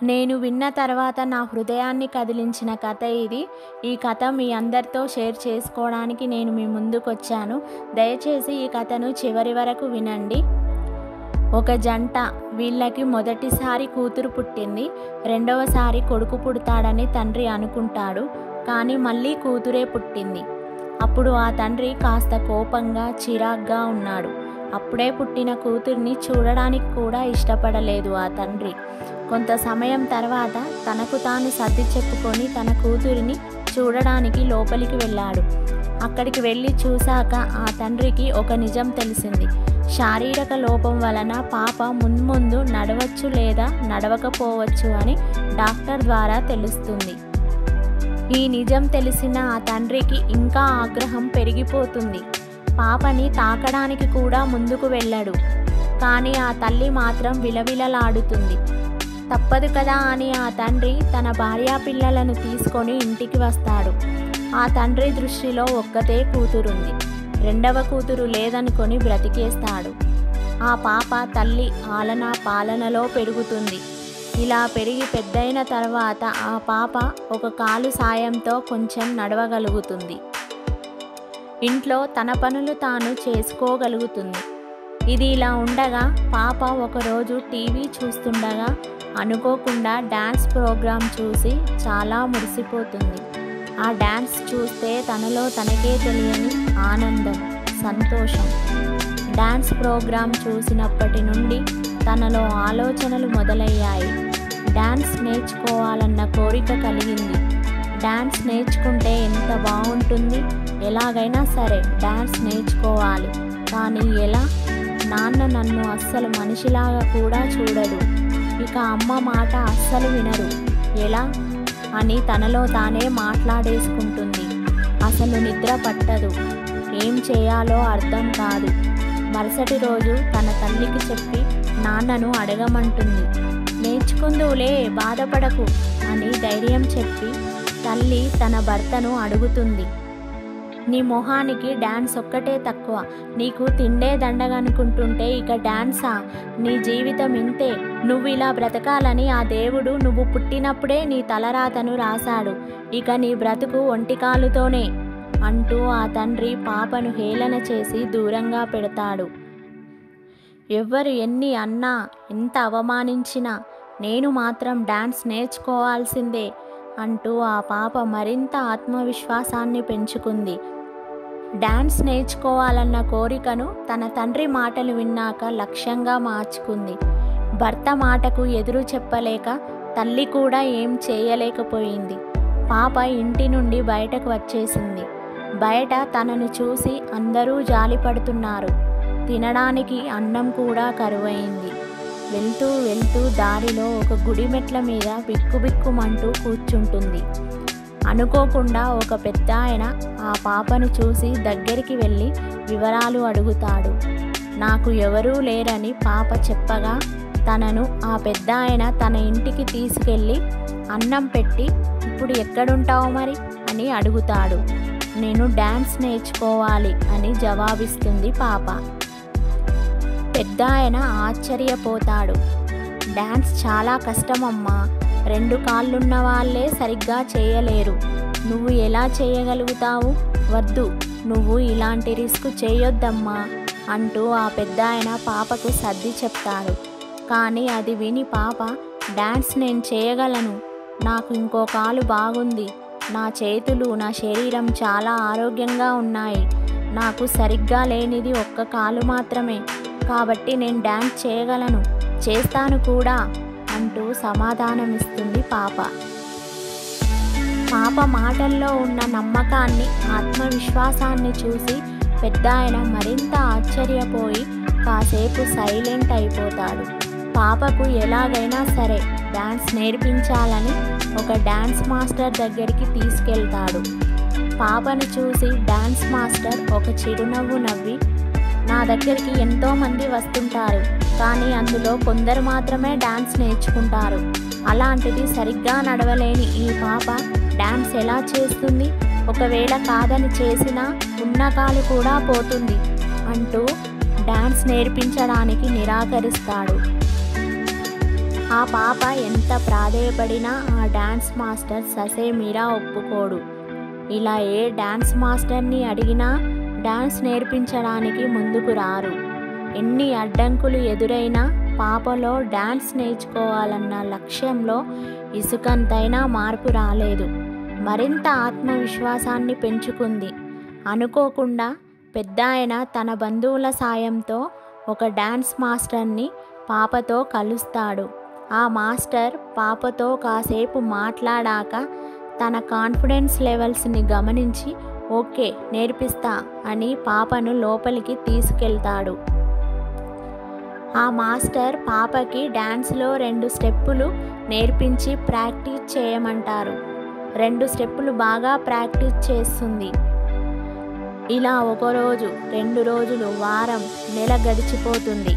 నేను విన్న తర్వాత నా హృదయాన్ని కదిలించిన కథ ఇది ఈ కథ మీ అందరితో షేర్ చేసుకోవడానికి నేను మీ ముందుకు వచ్చాను దయచేసి ఈ కథను చివరి వరకు వినండి ఒక జంట వీళ్ళకి మొదటిసారి కూతురు పుట్టింది రెండవసారి కొడుకు పుడతాడని తండ్రి అనుకుంటాడు కానీ మళ్ళీ కూతురే పుట్టింది అప్పుడు ఆ తండ్రి కాస్త కోపంగా చిరాగ్గా ఉన్నాడు అప్పుడే పుట్టిన కూతుర్ని చూడడానికి కూడా ఇష్టపడలేదు ఆ తండ్రి కొంత సమయం తర్వాత తనకు తాను సర్ది చెప్పుకొని తన కూతురిని చూడడానికి లోపలికి వెళ్ళాడు అక్కడికి వెళ్ళి చూశాక ఆ తండ్రికి ఒక నిజం తెలిసింది శారీరక లోపం వలన పాప ముందు నడవచ్చు లేదా నడవకపోవచ్చు అని డాక్టర్ ద్వారా తెలుస్తుంది ఈ నిజం తెలిసిన ఆ తండ్రికి ఇంకా ఆగ్రహం పెరిగిపోతుంది పాపని తాకడానికి కూడా ముందుకు వెళ్ళాడు కానీ ఆ తల్లి మాత్రం విలవిలలాడుతుంది తప్పదు కదా అని ఆ తండ్రి తన భార్యా పిల్లలను తీసుకొని ఇంటికి వస్తాడు ఆ తండ్రి దృష్టిలో ఒక్కతే కూతురుంది రెండవ కూతురు లేదనుకొని బ్రతికేస్తాడు ఆ పాప తల్లి ఆలన పాలనలో పెరుగుతుంది ఇలా పెరిగి పెద్దయిన తర్వాత ఆ పాప ఒక కాలు సాయంతో కొంచెం నడవగలుగుతుంది ఇంట్లో తన పనులు తాను చేసుకోగలుగుతుంది ఇది ఇలా ఉండగా పాప ఒకరోజు టీవీ చూస్తుండగా అనుకోకుండా డ్యాన్స్ ప్రోగ్రాం చూసి చాలా మురిసిపోతుంది ఆ డ్యాన్స్ చూస్తే తనలో తనకే తెలియని ఆనందం సంతోషం డ్యాన్స్ ప్రోగ్రాం చూసినప్పటి నుండి తనలో ఆలోచనలు మొదలయ్యాయి డ్యాన్స్ నేర్చుకోవాలన్న కోరిక కలిగింది డ్యాన్స్ నేర్చుకుంటే ఎంత బాగుంటుంది ఎలాగైనా సరే డ్యాన్స్ నేర్చుకోవాలి కానీ ఎలా నాన్న నన్ను అస్సలు మనిషిలాగా కూడా చూడడు ఇక అమ్మ మాట అస్సలు వినరు ఎలా అని తనలో తానే మాట్లాడేసుకుంటుంది అసలు నిద్ర పట్టదు ఏం చేయాలో అర్థం కాదు మరుసటి రోజు తన తల్లికి చెప్పి నాన్నను అడగమంటుంది నేర్చుకుందువులే బాధపడకు అని ధైర్యం చెప్పి తల్లి తన భర్తను అడుగుతుంది నీ మొహానికి డ్యాన్స్ ఒక్కటే తక్కువ నీకు తిండే దండగనుకుంటుంటే ఇక డ్యాన్సా నీ జీవితం ఇంతే నువ్వు ఇలా బ్రతకాలని ఆ దేవుడు నువ్వు పుట్టినప్పుడే నీ తలరాతను రాశాడు ఇక నీ బ్రతుకు ఒంటికాలుతోనే అంటూ ఆ తండ్రి పాపను హేళన చేసి దూరంగా పెడతాడు ఎవ్వరు ఎన్ని అన్నా ఎంత అవమానించినా నేను మాత్రం డ్యాన్స్ నేర్చుకోవాల్సిందే అంటూ ఆ పాప మరింత ఆత్మవిశ్వాసాన్ని పెంచుకుంది డ్యాన్స్ నేర్చుకోవాలన్న కోరికను తన తండ్రి మాటలు విన్నాక లక్ష్యంగా మార్చుకుంది భర్త మాటకు ఎదురు చెప్పలేక తల్లి కూడా ఏం చేయలేకపోయింది పాప ఇంటి నుండి బయటకు వచ్చేసింది బయట తనను చూసి అందరూ జాలిపడుతున్నారు తినడానికి అన్నం కూడా కరువైంది వెళ్తూ వెళ్తూ దారిలో ఒక గుడి మెట్ల మీద బిక్కుబిక్కుమంటూ కూర్చుంటుంది అనుకోకుండా ఒక పెద్ద ఆయన ఆ పాపను చూసి దగ్గరికి వెళ్ళి వివరాలు అడుగుతాడు నాకు ఎవరూ లేరని పాప చెప్పగా తనను ఆ పెద్ద ఆయన తన ఇంటికి తీసుకెళ్ళి అన్నం పెట్టి ఇప్పుడు ఎక్కడుంటావు మరి అని అడుగుతాడు నేను డ్యాన్స్ నేర్చుకోవాలి అని జవాబిస్తుంది పాప పెద్ద ఆయన ఆశ్చర్యపోతాడు డ్యాన్స్ చాలా కష్టమమ్మా రెండు కాళ్ళున్న వాళ్ళే సరిగ్గా చేయలేరు నువ్వు ఎలా చేయగలుగుతావు వద్దు నువ్వు ఇలాంటి రిస్క్ చేయొద్దమ్మా అంటూ ఆ పెద్ద ఆయన పాపకు సర్ది చెప్తాడు కానీ అది విని పాప డ్యాన్స్ నేను చేయగలను నాకు ఇంకో కాలు బాగుంది నా చేతులు నా శరీరం చాలా ఆరోగ్యంగా ఉన్నాయి నాకు సరిగ్గా లేనిది ఒక్క కాలు మాత్రమే కాబట్టి నేను డ్యాన్స్ చేయగలను చేస్తాను కూడా అంటూ సమాధానమిస్తుంది పాప పాప మాటల్లో ఉన్న నమ్మకాన్ని ఆత్మవిశ్వాసాన్ని చూసి పెద్ద ఆయన మరింత ఆశ్చర్యపోయి కాసేపు సైలెంట్ అయిపోతాడు పాపకు ఎలాగైనా సరే డ్యాన్స్ నేర్పించాలని ఒక డ్యాన్స్ మాస్టర్ దగ్గరికి తీసుకెళ్తాడు పాపను చూసి డ్యాన్స్ మాస్టర్ ఒక చిరునవ్వు నవ్వి నా దగ్గరికి ఎంతోమంది వస్తుంటారు కానీ అందులో కొందరు మాత్రమే డ్యాన్స్ నేర్చుకుంటారు అలాంటిది సరిగ్గా నడవలేని ఈ పాప డ్యాన్స్ ఎలా చేస్తుంది ఒకవేళ కాదని చేసినా ఉన్న కాలు కూడా పోతుంది అంటూ డ్యాన్స్ నేర్పించడానికి నిరాకరిస్తాడు ఆ పాప ఎంత ప్రాధేయపడినా ఆ డ్యాన్స్ మాస్టర్ ససేమీరా ఒప్పుకోడు ఇలా ఏ డ్యాన్స్ మాస్టర్ని అడిగినా డ్యాన్స్ నేర్పించడానికి ముందుకు రారు ఎన్ని అడ్డంకులు ఎదురైనా పాపలో డ్యాన్స్ నేర్చుకోవాలన్న లక్ష్యంలో ఇసుకంతైనా మార్పు రాలేదు మరింత ఆత్మవిశ్వాసాన్ని పెంచుకుంది అనుకోకుండా పెద్ద ఆయన తన బంధువుల సాయంతో ఒక డ్యాన్స్ మాస్టర్ని పాపతో కలుస్తాడు ఆ మాస్టర్ పాపతో కాసేపు మాట్లాడాక తన కాన్ఫిడెన్స్ లెవెల్స్ని గమనించి ఓకే నేర్పిస్తా అని పాపను లోపలికి తీసుకెళ్తాడు ఆ మాస్టర్ పాపకి డ్యాన్స్లో రెండు స్టెప్పులు నేర్పించి ప్రాక్టీస్ చేయమంటారు రెండు స్టెప్పులు బాగా ప్రాక్టీస్ చేస్తుంది ఇలా ఒక రోజు రెండు రోజులు వారం నెల గడిచిపోతుంది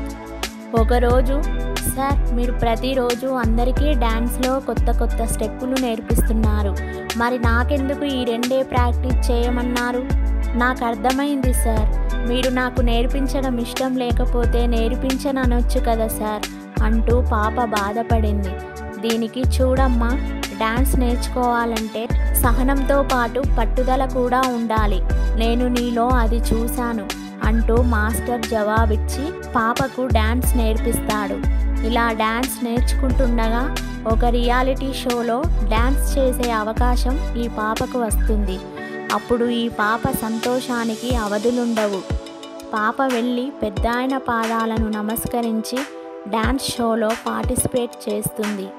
ఒకరోజు సార్ మీరు ప్రతిరోజు అందరికీ డ్యాన్స్లో కొత్త కొత్త స్టెప్పులు నేర్పిస్తున్నారు మరి నాకెందుకు ఈ రెండే ప్రాక్టీస్ చేయమన్నారు నాకు అర్థమైంది సార్ మీరు నాకు నేర్పించడం ఇష్టం లేకపోతే నేర్పించననొచ్చు కదా సార్ అంటూ పాప బాధపడింది దీనికి చూడమ్మా డ్యాన్స్ నేర్చుకోవాలంటే సహనంతో పాటు పట్టుదల కూడా ఉండాలి నేను నీలో అది చూశాను అంటూ మాస్టర్ జవాబిచ్చి పాపకు డ్యాన్స్ నేర్పిస్తాడు ఇలా డ్యాన్స్ నేర్చుకుంటుండగా ఒక రియాలిటీ షోలో డ్యాన్స్ చేసే అవకాశం ఈ పాపకు వస్తుంది అప్పుడు ఈ పాప సంతోషానికి అవధులుండవు పాప వెళ్ళి పెద్దాయన పాదాలను నమస్కరించి డ్యాన్స్ షోలో పార్టిసిపేట్ చేస్తుంది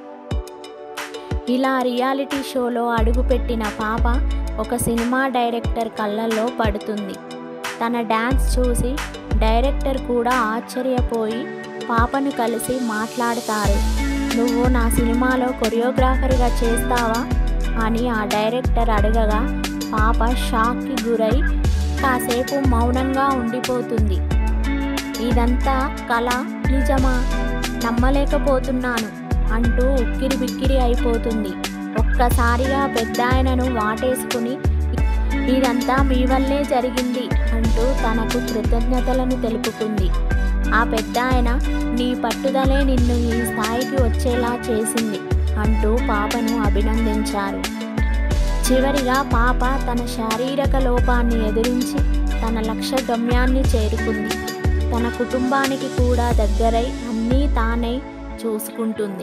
ఇలా రియాలిటీ షోలో అడుగుపెట్టిన పాప ఒక సినిమా డైరెక్టర్ కళ్ళల్లో పడుతుంది తన డ్యాన్స్ చూసి డైరెక్టర్ కూడా ఆశ్చర్యపోయి పాపను కలిసి మాట్లాడతారు నువ్వు నా సినిమాలో కొరియోగ్రాఫర్గా చేస్తావా అని ఆ డైరెక్టర్ అడగగా పాప షాక్కి గురై కాసేపు మౌనంగా ఉండిపోతుంది ఇదంతా కళ నిజమా నమ్మలేకపోతున్నాను అంటూ ఉక్కిరి బిక్కిరి అయిపోతుంది ఒక్కసారిగా పెద్ద ఆయనను వాటేసుకుని ఇదంతా మీ వల్లే జరిగింది అంటూ తనకు కృతజ్ఞతలను తెలుపుకుంది ఆ పెద్ద ఆయన నీ పట్టుదలే నిన్ను ఈ స్థాయికి వచ్చేలా చేసింది అంటూ పాపను అభినందించారు చివరిగా పాప తన శారీరక లోపాన్ని ఎదిరించి తన లక్ష్య గమ్యాన్ని చేరుకుంది తన కుటుంబానికి కూడా దగ్గరై అన్నీ తానై చూసుకుంటుంది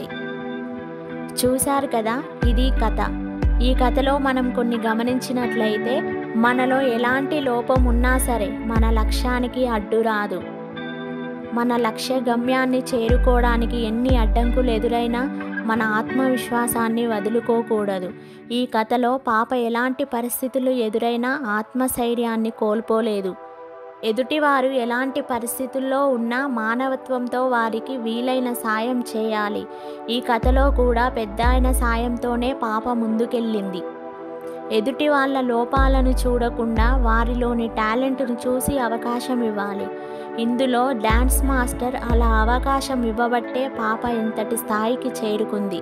చూశారు కదా ఇది కథ ఈ కథలో మనం కొన్ని గమనించినట్లయితే మనలో ఎలాంటి లోపం ఉన్నా సరే మన లక్ష్యానికి అడ్డు రాదు మన లక్ష్య గమ్యాన్ని చేరుకోవడానికి ఎన్ని అడ్డంకులు ఎదురైనా మన ఆత్మవిశ్వాసాన్ని వదులుకోకూడదు ఈ కథలో పాప ఎలాంటి పరిస్థితులు ఎదురైనా ఆత్మస్థైర్యాన్ని కోల్పోలేదు ఎదుటివారు ఎలాంటి పరిస్థితుల్లో ఉన్నా మానవత్వంతో వారికి వీలైన సాయం చేయాలి ఈ కథలో కూడా పెద్ద ఆయన సాయంతోనే పాప ముందుకెళ్ళింది ఎదుటి వాళ్ళ లోపాలను చూడకుండా వారిలోని టాలెంట్ను చూసి అవకాశం ఇవ్వాలి ఇందులో డ్యాన్స్ మాస్టర్ అలా అవకాశం ఇవ్వబట్టే పాప ఇంతటి స్థాయికి చేరుకుంది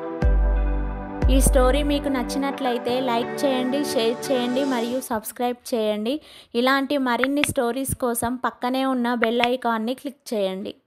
ఈ స్టోరీ మీకు నచ్చినట్లయితే లైక్ చేయండి షేర్ చేయండి మరియు సబ్స్క్రైబ్ చేయండి ఇలాంటి మరిన్ని స్టోరీస్ కోసం పక్కనే ఉన్న బెల్ ఐకాన్ని క్లిక్ చేయండి